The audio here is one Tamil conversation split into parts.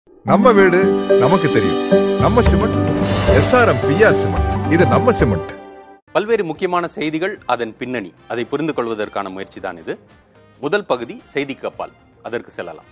நம்ம வீடு நமக்கு தெரியும் நம்ம சிமெண்ட் எஸ்ஆர்எம் பிஆர் சிமெண்ட் இது நம்ம சிமெண்ட் பல்வேறு முக்கியமான செய்திகள் அதன் பின்னணி அதை புரிந்து கொள்வதற்கான முயற்சி தான் இது முதல் பகுதி செய்தி கப்பால் அதற்கு செல்லலாம்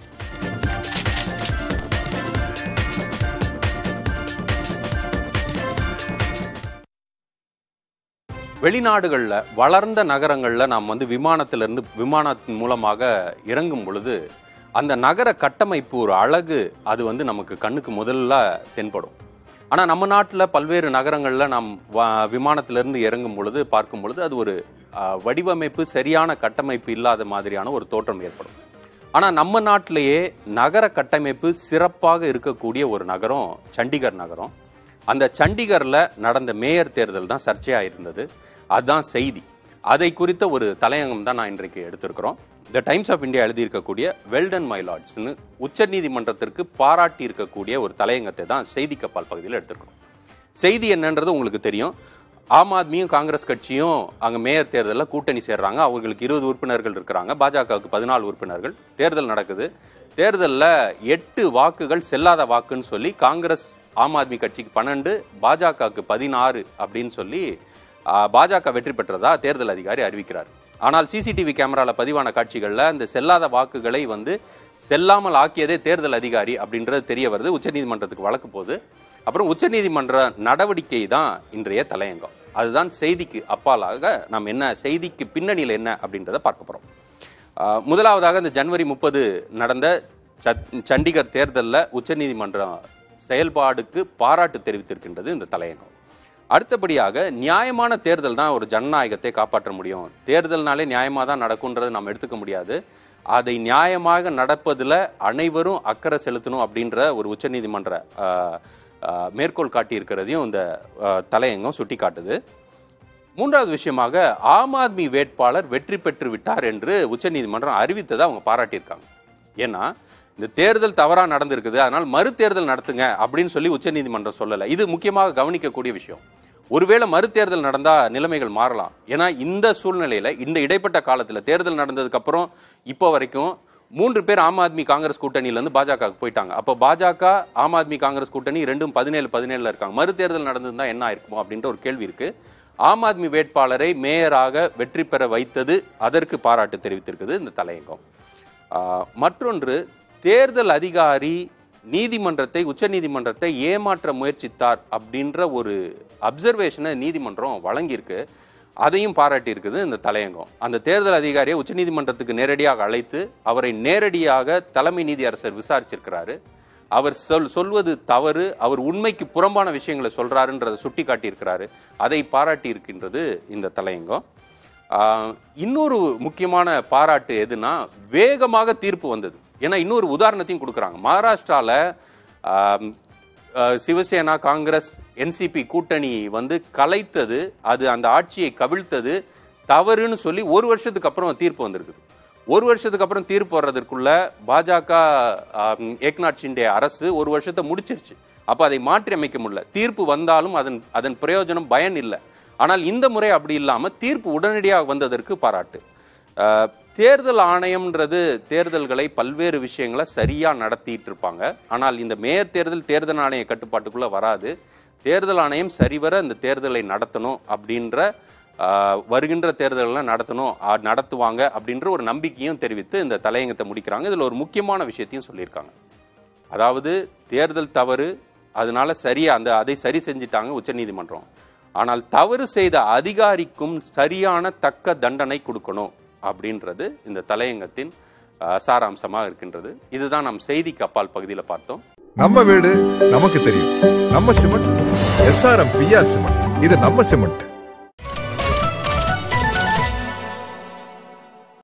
வெளிநாடுகளில் வளர்ந்த நகரங்களில் நாம் வந்து விமானத்திலிருந்து விமானத்தின் மூலமாக இறங்கும் பொழுது அந்த நகர கட்டமைப்பு ஒரு அழகு அது வந்து நமக்கு கண்ணுக்கு முதல்ல தென்படும் ஆனால் நம்ம நாட்டில் பல்வேறு நகரங்களில் நாம் வ- விமானத்திலிருந்து இறங்கும் பொழுது பார்க்கும் பொழுது அது ஒரு ஆ, வடிவமைப்பு சரியான கட்டமைப்பு இல்லாத மாதிரியான ஒரு தோற்றம் ஏற்படும் ஆனால் நம்ம நாட்டிலேயே நகர கட்டமைப்பு சிறப்பாக இருக்கக்கூடிய ஒரு நகரம் சண்டிகர் நகரம் அந்த சண்டிகரில் நடந்த மேயர் தேர்தல் தான் சர்ச்சையாக இருந்தது அதுதான் செய்தி அதை குறித்த ஒரு தலையங்கம் தான் நான் இன்றைக்கு எடுத்திருக்கிறோம் த டைம்ஸ் ஆஃப் இந்தியா எழுதியிருக்கக்கூடிய வெல்டன் மை லார்ட்ஸ்னு உச்சநீதிமன்றத்திற்கு பாராட்டி இருக்கக்கூடிய ஒரு தலையங்கத்தை தான் செய்தி கப்பால் பகுதியில் எடுத்திருக்கிறோம் செய்தி என்னன்றது உங்களுக்கு தெரியும் ஆம் ஆத்மியும் காங்கிரஸ் கட்சியும் அங்கே மேயர் தேர்தலில் கூட்டணி சேர்றாங்க அவங்களுக்கு இருபது உறுப்பினர்கள் இருக்கிறாங்க பாஜகவுக்கு பதினாலு உறுப்பினர்கள் தேர்தல் நடக்குது தேர்தலில் எட்டு வாக்குகள் செல்லாத வாக்குன்னு சொல்லி காங்கிரஸ் ஆம் ஆத்மி கட்சிக்கு பன்னெண்டு பாஜகவுக்கு பதினாறு அப்படின்னு சொல்லி ஆ, பாஜக வெற்றி பெற்றதா தேர்தல் அதிகாரி அறிவிக்கிறார் ஆனால் சிசிடிவி கேமரால பதிவான காட்சிகளில் இந்த செல்லாத வாக்குகளை வந்து செல்லாமல் ஆக்கியதே தேர்தல் அதிகாரி அப்படின்றது தெரிய வருது உச்சநீதிமன்றத்துக்கு வழக்கு போகுது அப்புறம் உச்சநீதிமன்ற நடவடிக்கை தான் இன்றைய தலையங்கம் அதுதான் செய்திக்கு அப்பாலாக நாம் என்ன செய்திக்கு பின்னணியில் என்ன அப்படின்றத பார்க்க போகிறோம் முதலாவதாக இந்த ஜனவரி முப்பது நடந்த சத்- சண்டிகர் தேர்தலில் உச்சநீதிமன்றம் செயல்பாடுக்கு பாராட்டு தெரிவித்திருக்கின்றது இந்த தலையங்கம் அடுத்தபடியாக நியாயமான தேர்தல் தான் ஒரு ஜனநாயகத்தை காப்பாற்ற முடியும் தேர்தல்னாலே நியாயமாக தான் நடக்கும்ன்றதை நம்ம எடுத்துக்க முடியாது அதை நியாயமாக நடப்பதில் அனைவரும் அக்கறை செலுத்தணும் அப்படின்ற ஒரு உச்சநீதிமன்ற ஆஹ், ஆஹ், மேற்கோள் காட்டியிருக்கிறதையும் இந்த ஆஹ், தலையங்கம் சுட்டி காட்டுது மூன்றாவது விஷயமாக ஆம் ஆத்மி வேட்பாளர் வெற்றி பெற்று விட்டார் என்று உச்சநீதிமன்றம் அறிவித்ததை அவங்க பாராட்டியிருக்காங்க ஏன்னா இந்த தேர்தல் தவறாக நடந்திருக்குது அதனால் மறு தேர்தல் நடத்துங்க அப்படின்னு சொல்லி உச்சநீதிமன்றம் சொல்லலை இது முக்கியமாக கவனிக்கக்கூடிய விஷயம் ஒருவேளை மறுதேர்தல் நடந்தால் நிலைமைகள் மாறலாம் ஏன்னா இந்த சூழ்நிலையில் இந்த இடைப்பட்ட காலத்தில் தேர்தல் நடந்ததுக்கு அப்புறம் இப்போ வரைக்கும் மூன்று பேர் ஆம் ஆத்மி காங்கிரஸ் கூட்டணியிலேருந்து பாஜகவுக்கு போயிட்டாங்க அப்போ பாஜக ஆம் ஆத்மி காங்கிரஸ் கூட்டணி ரெண்டும் பதினேழு பதினேழுல இருக்காங்க மறுதேர்தல் நடந்திருந்தா என்ன ஆயிருக்குமோ அப்படின்ற ஒரு கேள்வி இருக்கு ஆம் ஆத்மி வேட்பாளரை மேயராக வெற்றி பெற வைத்தது அதற்கு பாராட்டு தெரிவித்திருக்குது இந்த தலையங்கம் ஆஹ், மற்றொன்று தேர்தல் அதிகாரி நீதிமன்றத்தை உச்சநீதிமன்றத்தை ஏமாற்ற முயற்சித்தார் அப்படின்ற ஒரு அப்சர்வேஷனை நீதிமன்றம் வழங்கியிருக்கு அதையும் பாராட்டி இருக்குது இந்த தலையங்கம் அந்த தேர்தல் அதிகாரியை உச்சநீதிமன்றத்துக்கு நேரடியாக அழைத்து அவரை நேரடியாக தலைமை நீதியரசர் விசாரிச்சிருக்கிறாரு அவர் சொல் சொல்வது தவறு அவர் உண்மைக்கு புறம்பான விஷயங்களை சொல்றாருன்றதை சுட்டி காட்டியிருக்கிறாரு அதை பாராட்டி இருக்கின்றது இந்த தலையங்கம் ஆஹ், இன்னொரு முக்கியமான பாராட்டு எதுனா வேகமாக தீர்ப்பு வந்தது ஏன்னா இன்னொரு உதாரணத்தையும் கொடுக்குறாங்க மகாராஷ்டிரால ஆம், ஆஹ், சிவசேனா காங்கிரஸ் என்சிபி கூட்டணி வந்து கலைத்தது அது அந்த ஆட்சியை கவிழ்த்தது தவறுன்னு சொல்லி ஒரு வருஷத்துக்கு அப்புறம் தீர்ப்பு வந்திருக்குது ஒரு வருஷத்துக்கு அப்புறம் தீர்ப்பு வர்றதற்குள்ள பாஜக ஆம், ஏக்நாத் ஷிண்டே அரசு ஒரு வருஷத்தை முடிச்சிருச்சு அப்போ அதை மாற்றி அமைக்க முடியல தீர்ப்பு வந்தாலும் அதன் அதன் பிரயோஜனம் பயன் இல்லை ஆனால் இந்த முறை அப்படி இல்லாமல் தீர்ப்பு உடனடியாக வந்ததற்கு பாராட்டு ஆஹ், தேர்தல் ஆணையம்ன்றது தேர்தல்களை பல்வேறு விஷயங்களை சரியாக நடத்திட்டு இருப்பாங்க ஆனால் இந்த மேயர் தேர்தல் தேர்தல் ஆணைய கட்டுப்பாட்டுக்குள்ளே வராது தேர்தல் ஆணையம் சரிவர இந்த தேர்தலை நடத்தணும் அப்படின்ற ஆஹ், வருகின்ற தேர்தல்களை நடத்தணும் ஆ, நடத்துவாங்க அப்படின்ற ஒரு நம்பிக்கையும் தெரிவித்து இந்த தலையங்கத்தை முடிக்கிறாங்க இதில் ஒரு முக்கியமான விஷயத்தையும் சொல்லியிருக்காங்க அதாவது தேர்தல் தவறு அதனால சரியா அந்த அதை சரி செஞ்சிட்டாங்க உச்சநீதிமன்றம் ஆனால் தவறு செய்த அதிகாரிக்கும் சரியான தக்க தண்டனை கொடுக்கணும் அப்படின்றது இந்த தலையங்கத்தின் ஆஹ், சாராம்சமாக இருக்கின்றது இதுதான் நாம் செய்திக்கு அப்பால் பகுதியில் பார்த்தோம் நம்ம வீடு நமக்கு தெரியும் நம்ம சிமெண்ட் எஸ்ஆர்எம் பிஆர் சிமெண்ட் இது நம்ம சிமெண்ட்